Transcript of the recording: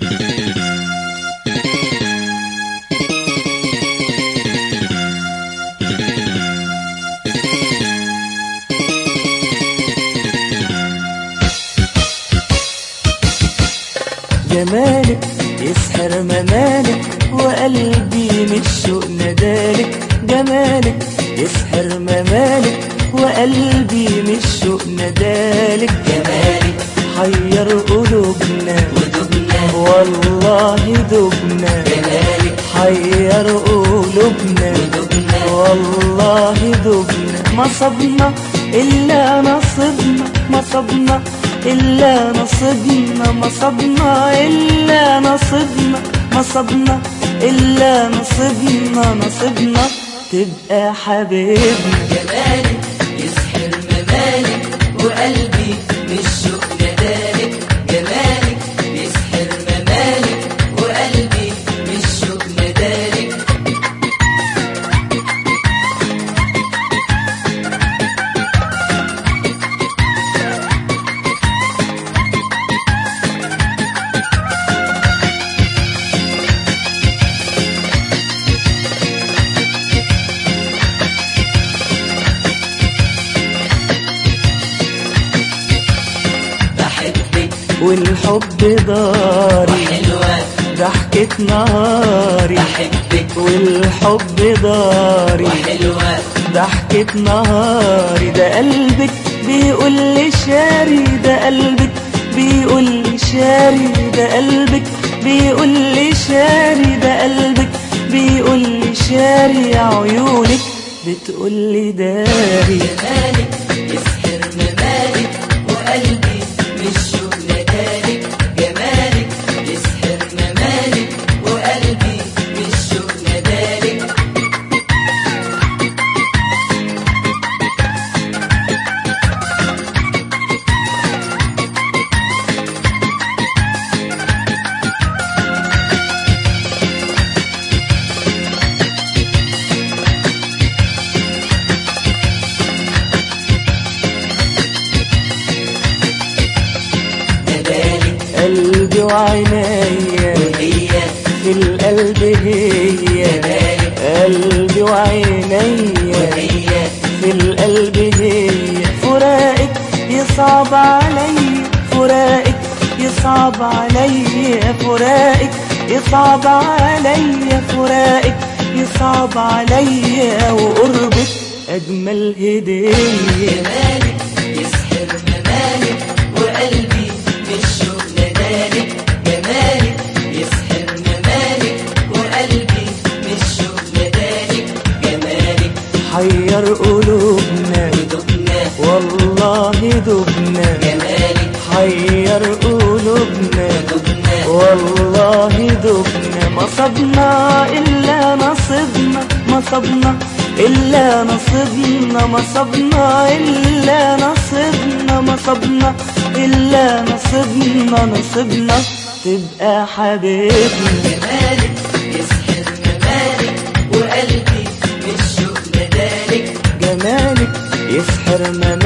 جمالك يسحر ممالك وقلبي من الشوق ندالك جمالك يسحر ممالك وقلبي من الشوق ندالك جمالك حير قلوبنا ودبنا والله دبنا جمالك حير قلوبنا ودبنا والله دبنا ما صبنا إلا نصبنا ما صبنا إلا نصبنا ما صبنا إلا نصبنا ما صبنا إلا نصبنا نصبنا تبقى حبيبنا جمالك يسحر ممالك وقلبي بالشوق ندالك جمالك يسحر ممالك وقلبي بالشوق ندالك بحبك والحب داري حلوة ضحكة ناري بحبك والحب داري وحلوة ضحكة نهاري ده قلبك بيقول لي شاري ده قلبك بيقول لي شاري ده قلبك بيقول لي شاري ده قلبك بيقول لي شاري يا عيونك بتقول لي داري جمالك يسحر ممالك وقلبي بالشوق ندالك جمالك يسحر ممالك وقلبي بالشوق ندالك ندالك قلبي وعينيا وهي في القلب هي قلبي وعينيا وهي في القلب هي فراقك يصعب علي فراقك يصعب علي فراقك يصعب علي فراقك يصعب علي وقربك أجمل هدية جمالك يسحر ممالك وقلبي بالشوق ندالك جمالك يسحر ممالك وقلبي بالشوق ندالك جمالك حير قلوبنا ودبنا والله دبنا جمالك حير قلوبنا ودبنا والله دبنا ما صبنا إلا نصبنا ما صبنا إلا نصبنا ما صبنا إلا نصبنا ما صبنا إلا نصبنا نصبنا تبقى حبيبنا جمالك يسحر ممالك وقلبي بالشوق ندالك جمالك يسحر منامك